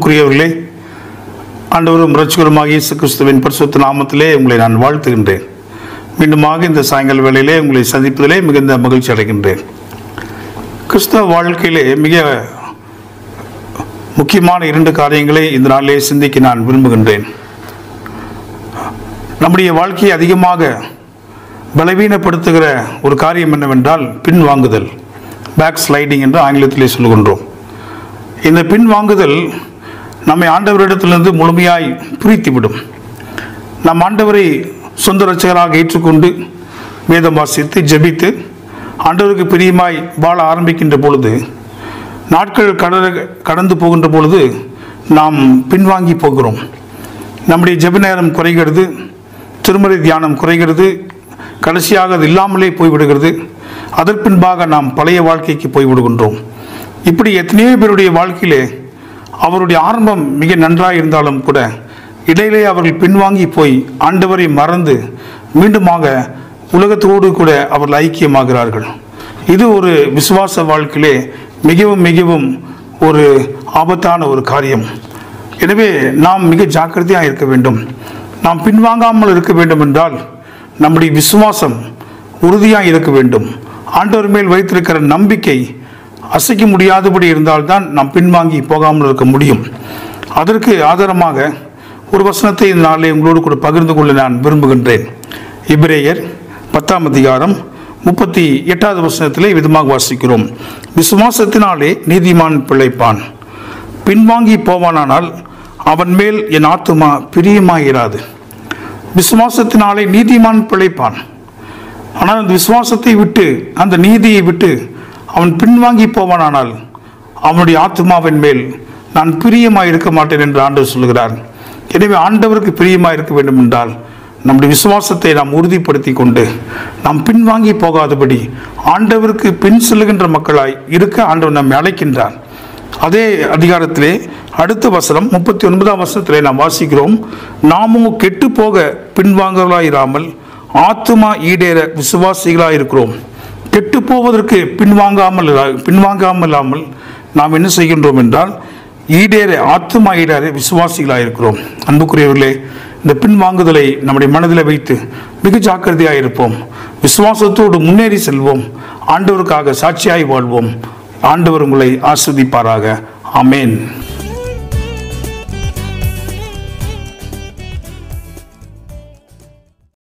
அன்புக்குரியவர்களே ஆண்டவரும் ரட்சகருமாக இயேசு கிறிஸ்துவின் பரிசுத்த நாமத்திலே உங்களை நான் வாழ்த்துகின்றேன் மீண்டுமாக இந்த சாயங்கால வேளையிலே உங்களை சந்திப்பதிலே மிகுந்த மகிழ்ச்சி அடைகின்றேன் கிறிஸ்தவ வாழ்க்கையிலே மிக முக்கியமான இரண்டு காரியங்களை இந்த நாளிலே சிந்திக்க நான் விரும்புகின்றேன் நம்முடைய வாழ்க்கையை அதிகமாக பலவீனப்படுத்துகிற ஒரு காரியம் என்னவென்றால் பின்வாங்குதல் பேக் ஸ்லைடிங் என்று ஆங்கிலத்திலே சொல்லுகின்றோம் இந்த பின்வாங்குதல் நம்மை ஆண்டவரிடத்திலிருந்து முழுமையாய் பிரித்துவிடும் நம் ஆண்டவரை சொந்த ரட்சகராக ஏற்றுக்கொண்டு வேதம் வாசித்து ஜெபித்து ஆண்டவருக்கு பிரியமாய் வாழ ஆரம்பிக்கின்ற பொழுது நாட்கள் கடல கடந்து போகின்ற பொழுது நாம் பின்வாங்கி போகிறோம் நம்முடைய ஜெப நேரம் குறைகிறது திருமறை தியானம் குறைகிறது கடைசியாக அது இல்லாமலே போய்விடுகிறது அதற்கு பின்பாக நாம் பழைய வாழ்க்கைக்கு போய்விடுகின்றோம் இப்படி எத்தனையோ பேருடைய வாழ்க்கையிலே அவருடைய ஆரம்பம் மிக நன்றாக இருந்தாலும் கூட இடையிலே அவர்கள் பின்வாங்கி போய் ஆண்டவரை மறந்து மீண்டுமாக உலகத்தோடு கூட அவர்கள் ஐக்கியமாகிறார்கள் இது ஒரு விசுவாச வாழ்க்கையிலே மிகவும் மிகவும் ஒரு ஆபத்தான ஒரு காரியம் எனவே நாம் மிக ஜாக்கிரதையாக இருக்க வேண்டும் நாம் பின்வாங்காமல் இருக்க வேண்டும் என்றால் நம்முடைய விசுவாசம் உறுதியாக இருக்க வேண்டும் ஆண்டவர் மேல் வைத்திருக்கிற நம்பிக்கை அசைக்க முடியாதபடி இருந்தால்தான் நாம் பின்வாங்கி போகாமல் இருக்க முடியும் அதற்கு ஆதாரமாக ஒரு வசனத்தை இந்த நாளிலே உங்களோடு கூட பகிர்ந்து கொள்ள நான் விரும்புகின்றேன் இப்ரேயர் பத்தாம் அதிகாரம் முப்பத்தி எட்டாவது வசனத்திலே விதமாக வாசிக்கிறோம் விசுவாசத்தினாலே நீதிமான் பிழைப்பான் பின்வாங்கி போவானானால் அவன் மேல் என் ஆத்துமா பிரியமாயிராது விசுவாசத்தினாலே நீதிமான் பிழைப்பான் ஆனால் அந்த விசுவாசத்தை விட்டு அந்த நீதியை விட்டு அவன் பின்வாங்கி போவானானால் அவனுடைய ஆத்மாவின் மேல் நான் பிரியமாய் இருக்க மாட்டேன் என்று ஆண்டவர் சொல்கிறார் எனவே ஆண்டவருக்கு பிரியமாய் இருக்க வேண்டும் என்றால் நம்முடைய விசுவாசத்தை நாம் உறுதிப்படுத்தி கொண்டு நாம் பின்வாங்கி போகாதபடி ஆண்டவருக்கு பின் செல்லுகின்ற மக்களாய் இருக்க ஆண்டவர் நம்மை அழைக்கின்றார் அதே அதிகாரத்திலே அடுத்த வசனம் முப்பத்தி ஒன்பதாம் வசனத்திலே நாம் வாசிக்கிறோம் நாமும் கெட்டு போக பின்வாங்கலாயிராமல் ஆத்துமா ஈடேற விசுவாசிகளாக இருக்கிறோம் கெட்டு போவதற்கு பின்வாங்காமல் இரா- பின்வாங்காமல் இல்லாமல் நாம் என்ன செய்கின்றோம் என்றால் ஈடேற ஆத்துமா ஈடேற விசுவாசிகளாக இருக்கிறோம் அன்புக்குரியவர்களே இந்த பின்வாங்குதலை நம்முடைய மனதில் வைத்து மிக ஜாக்கிரதையாக இருப்போம் விசுவாசத்தோடு முன்னேறி செல்வோம் ஆண்டவருக்காக சாட்சியாய் வாழ்வோம் ஆண்டவர் உங்களை ஆஸ்வதிப்பாராக ஆமென்